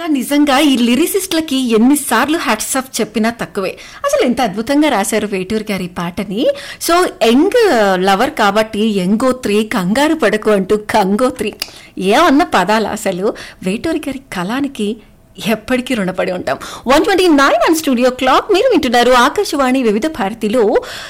నిజంగా నిజంగా ఈ లిరిసిస్ట్లకి ఎన్నిసార్లు హ్యాట్స్ ఆఫ్ చెప్పినా తక్కువే అసలు ఎంత అద్భుతంగా రాశారు వేటూరు గారి ఈ పాటని సో యంగ్ లవర్ కాబట్టి యంగోత్రి కంగారు పడకు అంటూ కంగోత్రి ఏమన్న పదాలు అసలు వేటూరి గారి కళానికి ఎప్పటికీ రుణపడి ఉంటాం one twenty nine and studio clock మీరు వింటున్నారు ఆకాశవాణి వివిధ భారతిలో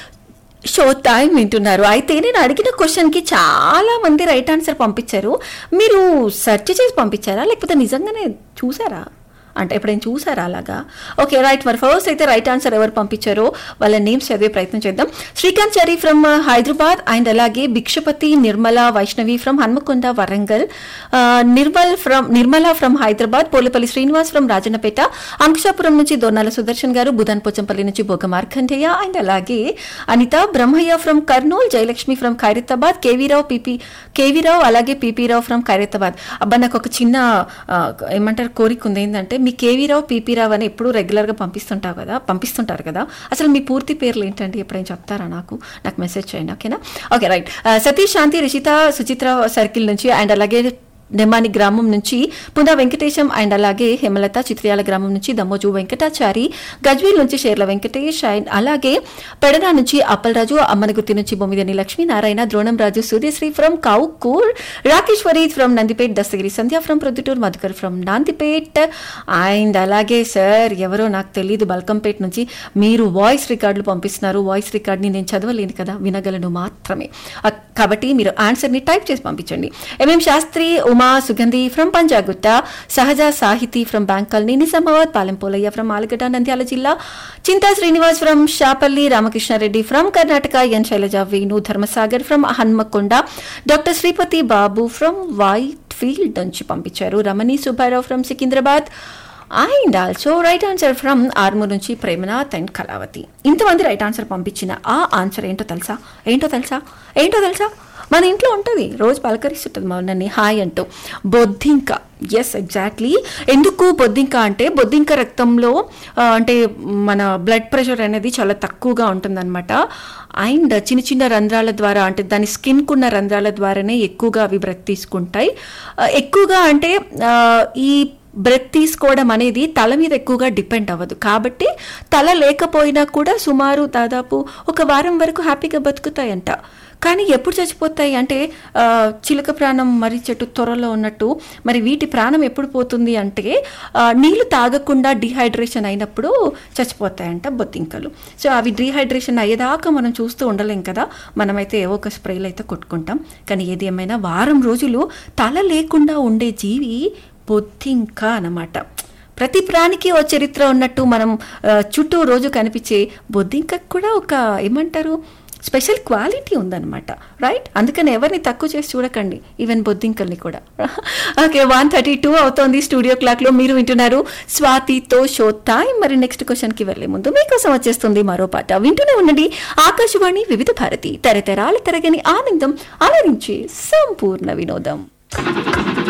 షో టైం వింటున్నారు అయితే నేను అడిగిన క్వశ్చన్కి చాలా మంది రైట్ ఆన్సర్ పంపించారు మీరు సెర్చ్ చేసి పంపించారా లేకపోతే నిజంగానే చూసారా అంటే ఎప్పుడైనా చూసారా అలాగా ఓకే రైట్ మరి ఫస్ట్ అయితే రైట్ ఆన్సర్ ఎవరు పంపించారో వాళ్ళ నేమ్స్ చదివే ప్రయత్నం చేద్దాం శ్రీకాంత్ చారి ఫ్రమ్ హైదరాబాద్ అండ్ అలాగే భిక్షపతి నిర్మల వైష్ణవి ఫ్రమ్ హన్మకొండ వరంగల్ ఆ, Nirmal from Nirmala from Hyderabad Polepalli Srinivas from Rajannapet Ankushapuram నుంచి దొన్నాల సుదర్శన్ గారు బుధన్ పోచంపల్లి నుంచి బొగ్గ మార్కండేయ అండ్ అలాగే Anitha Brahmaiah from Kurnool Jayalakshmi from Khairatabad K V Rao P P K V Rao అలాగే పిపి రావు ఫ్రమ్ ఖైరతాబాద్ అబ్బా నాకు ఒక చిన్న ఆ, ఏమంటారు కోరిక ఉంది ఏంటంటే మీ కేవీ రావు పిపి రావు అని ఎప్పుడు రెగ్యులర్గా పంపిస్తుంటావు కదా పంపిస్తుంటారు కదా అసలు మీ పూర్తి పేర్లు ఏంటంటే ఎప్పుడైనా చెప్తారా నాకు నాకు మెసేజ్ చేయండి ఓకేనా okay right Satish Shanti Rishitha Suchitra circle నుంచి అండ్ అలాగే నెమ్మాని గ్రామం నుంచి పునా వెంకటేశం అండ్ అలాగే హేమలత చిత్రియాల గ్రామం నుంచి దమ్మోజు వెంకటాచారి గజ్వీల్ నుంచి షేర్ల వెంకటేష్ అండ్ అలాగే పెడన నుంచి అప్పలరాజు అమ్మనగుర్తి నుంచి Bommidani Lakshminarayana Dronam Raju Suryasri from Kowkur Rakeshwari from Nandipet Dastagiri Sandhya from Proddatur Madhukar from Nandipet and అలాగే సార్ ఎవరో నాకు తెలియదు బల్కంపేట్ నుంచి మీరు వాయిస్ రికార్డులు పంపిస్తున్నారు వాయిస్ రికార్డ్ని నేను చదవలేను కదా వినగలను మాత్రమే అ- కాబట్టి మీరు ఆన్సర్ని టైప్ చేసి పంపించండి M M Sastry Uma Sugandhi from Panjagutta Sahaja Sahithi from bank colony Nizamabad Palempolaiah from Allagadda Nandyal జిల్లా Chinta Srinivas from Shapalli Ramakrishna Reddy from Karnataka N Sailaja Venu Dharmasagar from Hanmakonda doctor Sripathi Babu from white field నుంచి పంపించారు Ramani Subbarao from Secunderabad and also right answer from Armoor నుంచి ప్రేమనాథ్ అండ్ కళావతి ఇంతమంది రైట్ ఆన్సర్ పంపించిన ఆ ఆన్సర్ ఏంటో తెలుసా ఏంటో తెలుసా ఏంటో తెలుసా మన ఇంట్లో ఉంటుంది రోజు పలకరిస్తుంటుంది మా నన్ను హాయ్ అంటూ బొద్దింక ఎస్ ఎగ్జాక్ట్లీ ఎందుకు బొద్దింక అంటే బొద్దింక రక్తంలో ఆ, అంటే మన బ్లడ్ ప్రెషర్ అనేది చాలా తక్కువగా ఉంటుందన్నమాట అండ్ చిన్న చిన్న రంధ్రాల ద్వారా అంటే దాని స్కిన్కు ఉన్న రంధ్రాల ద్వారానే ఎక్కువగా అవి బ్రెత్ తీసుకుంటాయి ఆ, ఎక్కువగా అంటే ఆ, ఈ బ్రెత్ తీసుకోవడం అనేది తల మీద ఎక్కువగా డిపెండ్ అవ్వదు కాబట్టి తల లేకపోయినా కూడా సుమారు దాదాపు ఒక వారం వరకు హ్యాపీగా బతుకుతాయంట కానీ ఎప్పుడు చచ్చిపోతాయి అంటే ఆ, చిలుక ప్రాణం మరి చెట్టు త్వరలో ఉన్నట్టు మరి వీటి ప్రాణం ఎప్పుడు పోతుంది అంటే ఆ, నీళ్లు తాగకుండా డిహైడ్రేషన్ అయినప్పుడు చచ్చిపోతాయంట బొత్తింకలు సో అవి డిహైడ్రేషన్ అయ్యేదాకా మనం చూస్తూ ఉండలేం కదా మనమైతే ఏవో ఒక స్ప్రేలు అయితే కొట్టుకుంటాం కానీ ఏది ఏమైనా వారం రోజులు తల లేకుండా ఉండే జీవి బొత్తింక అన్నమాట ప్రతి ప్రాణికి ఓ చరిత్ర ఉన్నట్టు మనం ఆ, చుట్టూ రోజు కనిపించే బొద్దింకకు కూడా ఒక ఏమంటారు స్పెషల్ క్వాలిటీ ఉందన్నమాట రైట్ అందుకని ఎవరిని తక్కువ చేసి చూడకండి ఈవెన్ బొద్దింకల్ని కూడా ఓకే వన్ థర్టీ టూ అవుతోంది స్టూడియో క్లాక్లో మీరు వింటున్నారు స్వాతితో షో టైం మరి నెక్స్ట్ క్వశ్చన్కి వెళ్లే ముందు మీకోసం వచ్చేస్తుంది మరో పాట వింటూనే ఉండండి ఆకాశవాణి వివిధ భారతి తరతరాల తరగని ఆనందం అలరించే సంపూర్ణ వినోదం